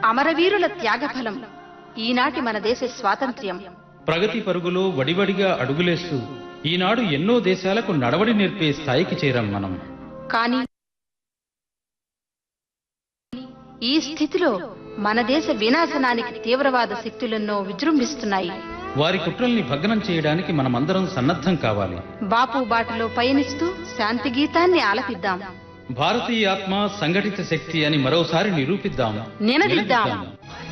అమరవీరుల త్యాగఫలం ఈనాటి మన దేశ స్వాతంత్ర్యం ప్రగతి పరుగులో వడివడిగా అడుగులేస్తూ ఈనాడు ఎన్నో దేశాలకు నడవడి నేర్పే స్థాయికి చేరాం మనం కానీ ఈ స్థితిలో మన దేశ వినాశనానికి తీవ్రవాద శక్తులెన్నో విజృంభిస్తున్నాయి వారి కుట్రల్ని భగ్నం చేయడానికి మనమందరం సన్నద్ధం కావాలి బాపు బాటలో పయనిస్తూ శాంతి గీతాన్ని ఆలపిద్దాం భారతీయ ఆత్మ సంఘటిత శక్తి అని మరోసారి నిరూపిద్దాం నినదిద్దాం. నినదిద్దాం.